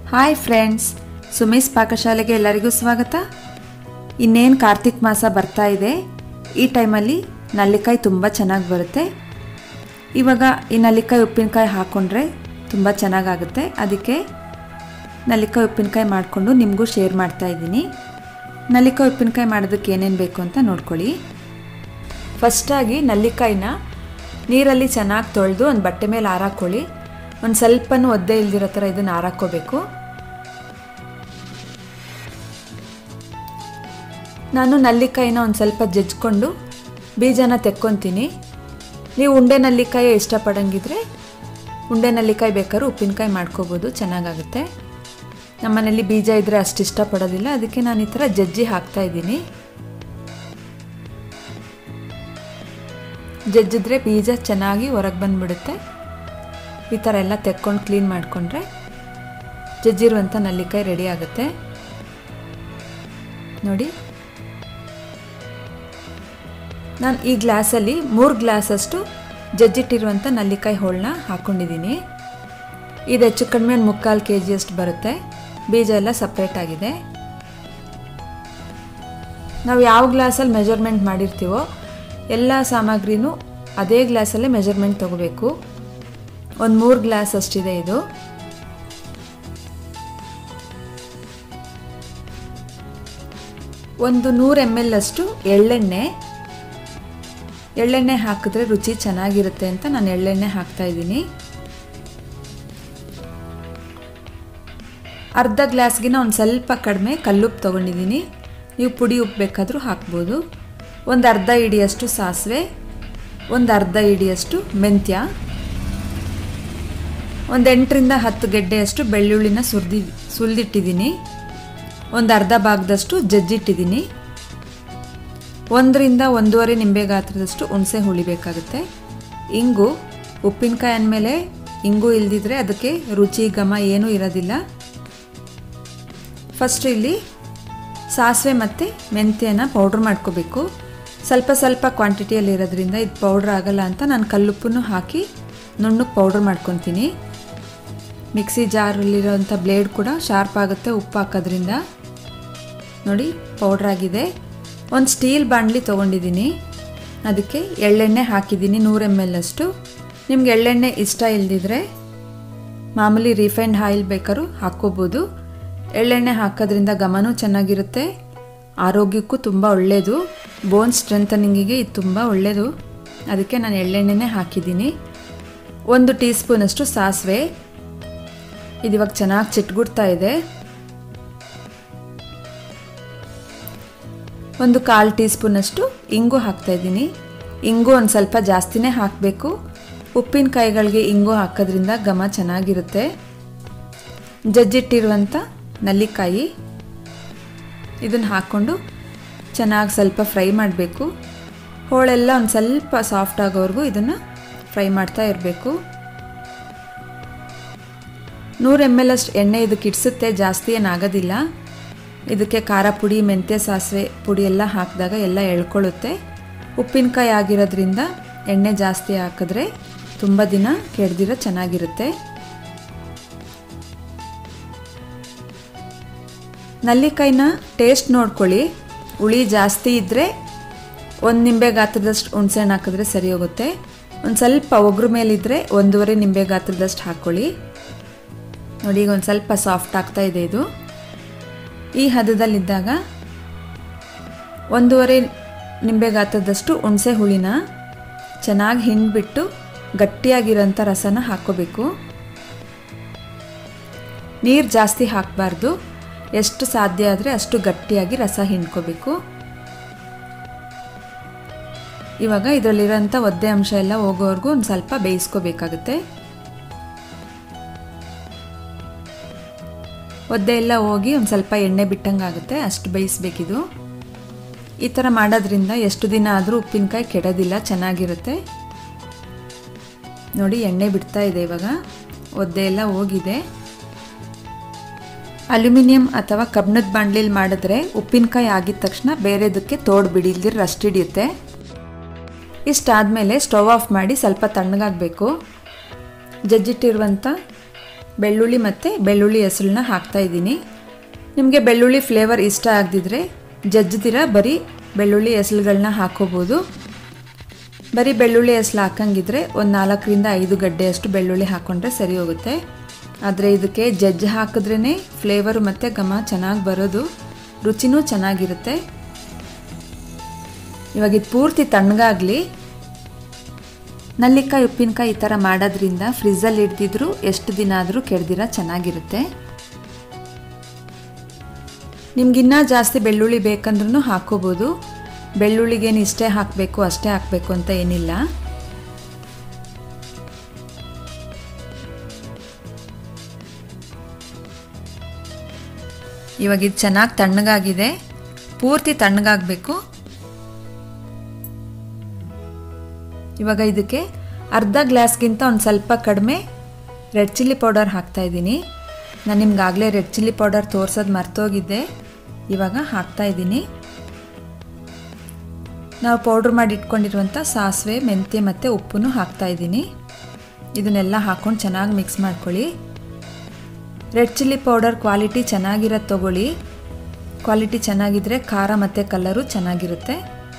hi friends Sumesh ಪಾಕಶಾಲೆಗೆ ಎಲ್ಲರಿಗೂ ಸ್ವಾಗತ ಇನ್ನೇನು ಕಾರ್ತಿಕ್ ಮಾಸ ಬರ್ತಾ ಇದೆ ಈ ಟೈಮಲ್ಲಿ ನಲ್ಲಿಕಾಯಿ ತುಂಬ ಚೆನ್ನಾಗಿ ಬರುತ್ತೆ ಇವಾಗ ಈ ನಲ್ಲಿಕಾಯಿ ಉಪ್ಪಿನಕಾಯಿ ಹಾಕ್ಕೊಂಡ್ರೆ ತುಂಬ ಚೆನ್ನಾಗಾಗುತ್ತೆ ಅದಕ್ಕೆ ನಲ್ಲಿಕಾಯಿ ಉಪ್ಪಿನಕಾಯಿ ಮಾಡಿಕೊಂಡು ನಿಮಗೂ ಶೇರ್ ಮಾಡ್ತಾ ಇದ್ದೀನಿ ನಲ್ಲಿಕಾಯಿ ಉಪ್ಪಿನಕಾಯಿ ಮಾಡೋದಕ್ಕೆ ಏನೇನು ಬೇಕು ಅಂತ ನೋಡ್ಕೊಳ್ಳಿ ಫಸ್ಟಾಗಿ ನಲ್ಲಿಕಾಯಿನ ನೀರಲ್ಲಿ ಚೆನ್ನಾಗಿ ತೊಳೆದು ಒಂದು ಬಟ್ಟೆ ಮೇಲೆ ಹಾರಾಕೊಳ್ಳಿ ಒಂದು ಸ್ವಲ್ಪನೂ ಒದ್ದೆ ಇಲ್ದಿರೋ ಥರ ಇದನ್ನು ಹಾರಾಕೋಬೇಕು ನಾನು ನಲ್ಲಿಕಾಯಿನ ಒಂದು ಸ್ವಲ್ಪ ಜಜ್ಕೊಂಡು ಬೀಜನ ತೆಕ್ಕೊತೀನಿ ನೀವು ಉಂಡೆ ನಲ್ಲಿಕಾಯಿ ಇಷ್ಟಪಡಂಗಿದ್ರೆ ಉಂಡೆ ನಲ್ಲಿಕಾಯಿ ಬೇಕಾದ್ರೂ ಉಪ್ಪಿನಕಾಯಿ ಮಾಡ್ಕೋಬೋದು ಚೆನ್ನಾಗಾಗುತ್ತೆ ನಮ್ಮನೇಲಿ ಬೀಜ ಇದ್ದರೆ ಅಷ್ಟು ಇಷ್ಟಪಡೋದಿಲ್ಲ ಅದಕ್ಕೆ ನಾನು ಈ ಥರ ಜಜ್ಜಿ ಹಾಕ್ತಾ ಇದ್ದೀನಿ ಜಜ್ಜಿದ್ರೆ ಬೀಜ ಚೆನ್ನಾಗಿ ಹೊರಗೆ ಬಂದುಬಿಡುತ್ತೆ ಈ ಥರ ಎಲ್ಲ ತೆಕ್ಕೊಂಡು ಕ್ಲೀನ್ ಮಾಡಿಕೊಂಡ್ರೆ ಜಜ್ಜಿರುವಂಥ ನಲ್ಲಿಕಾಯಿ ರೆಡಿ ಆಗುತ್ತೆ ನೋಡಿ ನಾನು ಈ ಗ್ಲಾಸಲ್ಲಿ ಮೂರು ಗ್ಲಾಸಷ್ಟು ಜಜ್ಜಿಟ್ಟಿರುವಂಥ ನಲ್ಲಿಕಾಯಿ ಹೋಳನ್ನ ಹಾಕ್ಕೊಂಡಿದ್ದೀನಿ ಇದು ಹೆಚ್ಚು ಕಡಿಮೆ ಒಂದು ಮುಕ್ಕಾಲು ಕೆ ಜಿಯಷ್ಟು ಬರುತ್ತೆ ಬೀಜ ಎಲ್ಲ ಸಪ್ರೇಟ್ ಆಗಿದೆ ನಾವು ಯಾವ ಗ್ಲಾಸಲ್ಲಿ ಮೆಜರ್ಮೆಂಟ್ ಮಾಡಿರ್ತೀವೋ ಎಲ್ಲ ಸಾಮಗ್ರಿನೂ ಅದೇ ಗ್ಲಾಸಲ್ಲೇ ಮೆಜರ್ಮೆಂಟ್ ತೊಗೋಬೇಕು ಒಂದು ಮೂರು ಗ್ಲಾಸ್ ಅಷ್ಟಿದೆ ಇದು ಒಂದು ನೂರು ಎಮ್ ಎಲ್ ಅಷ್ಟು ಎಳ್ಳೆಣ್ಣೆ ಎಳ್ಳೆಣ್ಣೆ ಹಾಕಿದ್ರೆ ರುಚಿ ಚೆನ್ನಾಗಿರುತ್ತೆ ಅಂತ ನಾನು ಎಳ್ಳೆಣ್ಣೆ ಹಾಕ್ತಾ ಇದ್ದೀನಿ ಅರ್ಧ ಗ್ಲಾಸ್ಗಿನ ಒಂದು ಸ್ವಲ್ಪ ಕಡಿಮೆ ಕಲ್ಲುಪ್ಪು ತೊಗೊಂಡಿದ್ದೀನಿ ನೀವು ಪುಡಿ ಉಪ್ಪು ಬೇಕಾದರೂ ಹಾಕ್ಬೋದು ಒಂದು ಅರ್ಧ ಇಡಿಯಷ್ಟು ಸಾಸಿವೆ ಒಂದು ಅರ್ಧ ಇಡಿಯಷ್ಟು ಮೆಂತ್ಯ ಒಂದು ಎಂಟರಿಂದ ಹತ್ತು ಗೆಡ್ಡೆಯಷ್ಟು ಬೆಳ್ಳುಳ್ಳಿನ ಸುರಿದಿ ಸುಲಿದಿಟ್ಟಿದ್ದೀನಿ ಒಂದು ಅರ್ಧ ಭಾಗದಷ್ಟು ಜಜ್ಜಿಟ್ಟಿದ್ದೀನಿ ಒಂದರಿಂದ ಒಂದೂವರೆ ನಿಂಬೆ ಗಾತ್ರದಷ್ಟು ಹುಣಸೆ ಹುಳಿ ಬೇಕಾಗುತ್ತೆ ಇಂಗು ಉಪ್ಪಿನಕಾಯಿ ಅಂದಮೇಲೆ ಇಂಗು ಇಲ್ದಿದ್ರೆ ಅದಕ್ಕೆ ರುಚಿ ಘಮ ಏನೂ ಇರೋದಿಲ್ಲ ಫಸ್ಟ್ ಇಲ್ಲಿ ಸಾಸಿವೆ ಮತ್ತು ಮೆಂತ್ಯನ ಪೌಡ್ರ್ ಮಾಡ್ಕೋಬೇಕು ಸ್ವಲ್ಪ ಸ್ವಲ್ಪ ಕ್ವಾಂಟಿಟಿಯಲ್ಲಿ ಇರೋದ್ರಿಂದ ಇದು ಪೌಡ್ರ್ ಆಗಲ್ಲ ಅಂತ ನಾನು ಕಲ್ಲುಪ್ಪನ್ನು ಹಾಕಿ ನುಣ್ಣಗೆ ಪೌಡ್ರ್ ಮಾಡ್ಕೊತೀನಿ ಮಿಕ್ಸಿ ಜಾರಲ್ಲಿರೋಂಥ ಬ್ಲೇಡ್ ಕೂಡ ಶಾರ್ಪ್ ಆಗುತ್ತೆ ಉಪ್ಪು ಹಾಕೋದ್ರಿಂದ ನೋಡಿ ಪೌಡ್ರ್ ಆಗಿದೆ ಒಂದು ಸ್ಟೀಲ್ ಬಾಣಲಿ ತೊಗೊಂಡಿದ್ದೀನಿ ಅದಕ್ಕೆ ಎಳ್ಳೆಣ್ಣೆ ಹಾಕಿದ್ದೀನಿ ನೂರು ಎಮ್ ಎಲ್ ಅಷ್ಟು ನಿಮ್ಗೆ ಎಳ್ಳೆಣ್ಣೆ ಇಷ್ಟ ಇಲ್ದಿದ್ರೆ ಮಾಮೂಲಿ ರಿಫೈನ್ಡ್ ಆಯಿಲ್ ಬೇಕಾದ್ರೂ ಹಾಕ್ಕೋಬೋದು ಎಳ್ಳೆಣ್ಣೆ ಹಾಕೋದ್ರಿಂದ ಘಮನೂ ಚೆನ್ನಾಗಿರುತ್ತೆ ಆರೋಗ್ಯಕ್ಕೂ ತುಂಬ ಒಳ್ಳೆಯದು ಬೋನ್ ಸ್ಟ್ರೆಂಥನಿಂಗಿಗೆ ಇದು ತುಂಬ ಒಳ್ಳೆಯದು ಅದಕ್ಕೆ ನಾನು ಎಳ್ಳೆಣ್ಣೆನೇ ಹಾಕಿದ್ದೀನಿ ಒಂದು ಟೀ ಸ್ಪೂನಷ್ಟು ಸಾಸಿವೆ ಇದು ಇವಾಗ ಚೆನ್ನಾಗಿ ಚಿಟ್ಗುಡ್ತಾ ಇದೆ ಒಂದು ಕಾಲು ಟೀ ಸ್ಪೂನಷ್ಟು ಇಂಗು ಹಾಕ್ತಾಯಿದ್ದೀನಿ ಇಂಗು ಒಂದು ಸ್ವಲ್ಪ ಜಾಸ್ತಿನೇ ಹಾಕಬೇಕು ಉಪ್ಪಿನಕಾಯಿಗಳಿಗೆ ಇಂಗು ಹಾಕೋದ್ರಿಂದ ಘಮ ಚೆನ್ನಾಗಿರುತ್ತೆ ಜಜ್ಜಿಟ್ಟಿರುವಂಥ ನಲ್ಲಿಕಾಯಿ ಇದನ್ನು ಹಾಕ್ಕೊಂಡು ಚೆನ್ನಾಗಿ ಸ್ವಲ್ಪ ಫ್ರೈ ಮಾಡಬೇಕು ಹೋಳೆಲ್ಲ ಒಂದು ಸ್ವಲ್ಪ ಸಾಫ್ಟ್ ಆಗೋವರೆಗೂ ಇದನ್ನು ಫ್ರೈ ಮಾಡ್ತಾ ಇರಬೇಕು ನೂರು ಎಮ್ ಎಲ್ ಅಷ್ಟು ಎಣ್ಣೆ ಇದಕ್ಕೆ ಇಡ್ಸುತ್ತೆ ಜಾಸ್ತಿ ಏನಾಗೋದಿಲ್ಲ ಇದಕ್ಕೆ ಖಾರ ಪುಡಿ ಮೆಂತ್ಯ ಸಾಸಿವೆ ಪುಡಿ ಎಲ್ಲ ಹಾಕಿದಾಗ ಎಲ್ಲ ಎಳ್ಕೊಳ್ಳುತ್ತೆ ಉಪ್ಪಿನಕಾಯಿ ಆಗಿರೋದ್ರಿಂದ ಎಣ್ಣೆ ಜಾಸ್ತಿ ಹಾಕಿದ್ರೆ ತುಂಬ ದಿನ ಕೆಡ್ದಿರೋ ಚೆನ್ನಾಗಿರುತ್ತೆ ನಲ್ಲಿಕಾಯಿನ ಟೇಸ್ಟ್ ನೋಡ್ಕೊಳ್ಳಿ ಹುಳಿ ಜಾಸ್ತಿ ಇದ್ದರೆ ಒಂದು ನಿಂಬೆ ಗಾತ್ರದಷ್ಟು ಹುಣ್ಸೆಹಣ್ಣು ಹಾಕಿದ್ರೆ ಸರಿ ಹೋಗುತ್ತೆ ಒಂದು ಸ್ವಲ್ಪ ಒಗ್ರ ಮೇಲಿದ್ದರೆ ಒಂದೂವರೆ ನಿಂಬೆ ಗಾತ್ರದಷ್ಟು ಹಾಕ್ಕೊಳ್ಳಿ ನೋಡಿ ಈಗ ಒಂದು ಸ್ವಲ್ಪ ಸಾಫ್ಟ್ ಆಗ್ತಾ ಇದೆ ಇದು ಈ ಹದದಲ್ಲಿದ್ದಾಗ ಒಂದೂವರೆ ನಿಂಬೆ ಗಾತ್ರದಷ್ಟು ಹುಣಸೆ ಹುಳಿನ ಚೆನ್ನಾಗಿ ಹಿಂಡ್ಬಿಟ್ಟು ಗಟ್ಟಿಯಾಗಿರೋಂಥ ರಸನ ಹಾಕ್ಕೋಬೇಕು ನೀರು ಜಾಸ್ತಿ ಹಾಕಬಾರ್ದು ಎಷ್ಟು ಸಾಧ್ಯ ಆದರೆ ಅಷ್ಟು ಗಟ್ಟಿಯಾಗಿ ರಸ ಹಿಂಡ್ಕೋಬೇಕು ಇವಾಗ ಇದರಲ್ಲಿರೋಂಥ ಒದ್ದೆ ಅಂಶ ಎಲ್ಲ ಹೋಗೋವರೆಗೂ ಒಂದು ಸ್ವಲ್ಪ ಬೇಯಿಸ್ಕೋಬೇಕಾಗುತ್ತೆ ಒದ್ದೆ ಎಲ್ಲ ಹೋಗಿ ಒಂದು ಸ್ವಲ್ಪ ಎಣ್ಣೆ ಬಿಟ್ಟಂಗೆ ಆಗುತ್ತೆ ಅಷ್ಟು ಬೇಯಿಸ್ಬೇಕಿದು ಈ ಥರ ಮಾಡೋದ್ರಿಂದ ಎಷ್ಟು ದಿನ ಆದರೂ ಉಪ್ಪಿನಕಾಯಿ ಕೆಡೋದಿಲ್ಲ ಚೆನ್ನಾಗಿರುತ್ತೆ ನೋಡಿ ಎಣ್ಣೆ ಬಿಡ್ತಾ ಇದೆ ಇವಾಗ ಒದ್ದೆ ಎಲ್ಲ ಹೋಗಿದೆ ಅಲ್ಯೂಮಿನಿಯಂ ಅಥವಾ ಕಬ್ಣದ ಬಾಣಲಿಲಿ ಮಾಡಿದ್ರೆ ಉಪ್ಪಿನಕಾಯಿ ಆಗಿದ ತಕ್ಷಣ ಬೇರೆದಕ್ಕೆ ತೋಡ್ಬಿಡಿ ಇಲ್ದಿರ ರಸ್ಟ್ ಹಿಡಿಯುತ್ತೆ ಇಷ್ಟಾದಮೇಲೆ ಸ್ಟವ್ ಆಫ್ ಮಾಡಿ ಸ್ವಲ್ಪ ತಣ್ಣಗಾಗಬೇಕು ಜಜ್ಜಿಟ್ಟಿರುವಂಥ ಬೆಳ್ಳುಳ್ಳಿ ಮತ್ತು ಬೆಳ್ಳುಳ್ಳಿ ಹೆಸಳನ್ನ ಹಾಕ್ತಾ ಇದ್ದೀನಿ ನಿಮಗೆ ಬೆಳ್ಳುಳ್ಳಿ ಫ್ಲೇವರ್ ಇಷ್ಟ ಆಗದಿದ್ರೆ ಜಜ್ಜಿದಿರ ಬರೀ ಬೆಳ್ಳುಳ್ಳಿ ಹೆಸಳುಗಳನ್ನ ಹಾಕೋಬೋದು ಬರೀ ಬೆಳ್ಳುಳ್ಳಿ ಹೆಸಳು ಹಾಕಂಗಿದ್ರೆ ಒಂದು ನಾಲ್ಕರಿಂದ ಐದು ಗಡ್ಡೆಯಷ್ಟು ಬೆಳ್ಳುಳ್ಳಿ ಹಾಕ್ಕೊಂಡ್ರೆ ಸರಿ ಹೋಗುತ್ತೆ ಆದರೆ ಇದಕ್ಕೆ ಜಜ್ಜಿ ಹಾಕಿದ್ರೇ ಫ್ಲೇವರು ಮತ್ತು ಘಮ ಚೆನ್ನಾಗಿ ಬರೋದು ರುಚಿನೂ ಚೆನ್ನಾಗಿರುತ್ತೆ ಇವಾಗ ಇದು ಪೂರ್ತಿ ತಣ್ಣಗಾಗಲಿ ನಲ್ಲಿಕಾಯಿ ಉಪ್ಪಿನಕಾಯಿ ಈ ಥರ ಮಾಡೋದ್ರಿಂದ ಫ್ರಿಜ್ಜಲ್ಲಿ ಇಡ್ದಿದ್ರು ಎಷ್ಟು ದಿನ ಆದರೂ ಕೆಡ್ದಿರ ಚೆನ್ನಾಗಿರುತ್ತೆ ನಿಮ್ಗಿನ್ನೂ ಜಾಸ್ತಿ ಬೆಳ್ಳುಳ್ಳಿ ಬೇಕಂದ್ರೂ ಹಾಕೋಬೋದು ಬೆಳ್ಳುಳ್ಳಿಗೇನು ಇಷ್ಟೇ ಹಾಕಬೇಕು ಅಷ್ಟೇ ಹಾಕಬೇಕು ಅಂತ ಏನಿಲ್ಲ ಇವಾಗ ಇದು ಚೆನ್ನಾಗಿ ತಣ್ಣಗಾಗಿದೆ ಪೂರ್ತಿ ತಣ್ಣಗಾಗಬೇಕು ಇವಾಗ ಇದಕ್ಕೆ ಅರ್ಧ ಗ್ಲಾಸ್ಗಿಂತ ಒಂದು ಸ್ವಲ್ಪ ಕಡಿಮೆ ರೆಡ್ ಚಿಲ್ಲಿ ಪೌಡರ್ ಹಾಕ್ತಾ ಇದ್ದೀನಿ ನಾನು ನಿಮ್ಗಾಗಲೇ ರೆಡ್ ಚಿಲ್ಲಿ ಪೌಡರ್ ತೋರ್ಸೋದು ಮರ್ತೋಗಿದ್ದೆ ಇವಾಗ ಹಾಕ್ತಾ ಇದ್ದೀನಿ ನಾವು ಪೌಡ್ರ್ ಮಾಡಿ ಇಟ್ಕೊಂಡಿರುವಂಥ ಸಾಸಿವೆ ಮೆಂತ್ಯ ಮತ್ತು ಉಪ್ಪನ್ನು ಹಾಕ್ತಾ ಇದ್ದೀನಿ ಇದನ್ನೆಲ್ಲ ಹಾಕ್ಕೊಂಡು ಚೆನ್ನಾಗಿ ಮಿಕ್ಸ್ ಮಾಡ್ಕೊಳ್ಳಿ ರೆಡ್ ಚಿಲ್ಲಿ ಪೌಡರ್ ಕ್ವಾಲಿಟಿ ಚೆನ್ನಾಗಿರೋದು ತೊಗೊಳ್ಳಿ ಕ್ವಾಲಿಟಿ ಚೆನ್ನಾಗಿದ್ದರೆ ಖಾರ ಮತ್ತು ಕಲರು ಚೆನ್ನಾಗಿರುತ್ತೆ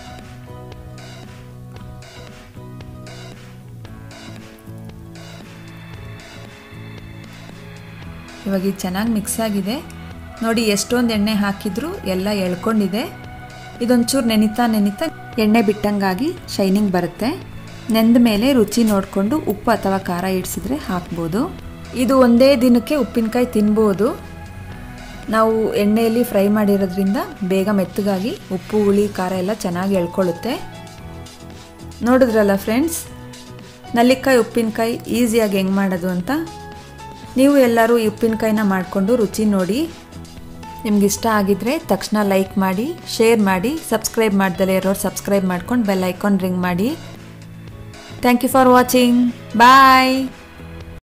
ಇವಾಗ ಇದು ಚೆನ್ನಾಗಿ ಮಿಕ್ಸ್ ಆಗಿದೆ ನೋಡಿ ಎಷ್ಟೊಂದು ಎಣ್ಣೆ ಹಾಕಿದರೂ ಎಲ್ಲ ಎಳ್ಕೊಂಡಿದೆ ಇದೊಂಚೂರು ನೆನಿತಾ ನೆನಿತಾ ಎಣ್ಣೆ ಬಿಟ್ಟಂಗಾಗಿ ಶೈನಿಂಗ್ ಬರುತ್ತೆ ನೆಂದ ಮೇಲೆ ರುಚಿ ನೋಡಿಕೊಂಡು ಉಪ್ಪು ಅಥವಾ ಖಾರ ಇಡಿಸಿದ್ರೆ ಹಾಕ್ಬೋದು ಇದು ಒಂದೇ ದಿನಕ್ಕೆ ಉಪ್ಪಿನಕಾಯಿ ತಿನ್ಬೋದು ನಾವು ಎಣ್ಣೆಯಲ್ಲಿ ಫ್ರೈ ಮಾಡಿರೋದ್ರಿಂದ ಬೇಗ ಮೆತ್ತಗಾಗಿ ಉಪ್ಪು ಹುಳಿ ಖಾರ ಎಲ್ಲ ಚೆನ್ನಾಗಿ ಎಳ್ಕೊಳ್ಳುತ್ತೆ ನೋಡಿದ್ರಲ್ಲ ಫ್ರೆಂಡ್ಸ್ ನಲ್ಲಿಕಾಯಿ ಉಪ್ಪಿನಕಾಯಿ ಈಸಿಯಾಗಿ ಹೆಂಗೆ ಮಾಡೋದು ಅಂತ ನೀವು ಎಲ್ಲರೂ ಈ ಉಪ್ಪಿನಕಾಯಿನ ಮಾಡಿಕೊಂಡು ರುಚಿ ನೋಡಿ ನಿಮ್ಗೆ ಇಷ್ಟ ಆಗಿದ್ರೆ ತಕ್ಷಣ ಲೈಕ್ ಮಾಡಿ ಶೇರ್ ಮಾಡಿ ಸಬ್ಸ್ಕ್ರೈಬ್ ಮಾಡ್ದಲೇ ಇರೋರು ಸಬ್ಸ್ಕ್ರೈಬ್ ಮಾಡ್ಕೊಂಡು ಬೆಲ್ ಐಕಾನ್ ರಿಂಗ್ ಮಾಡಿ thank you for watching bye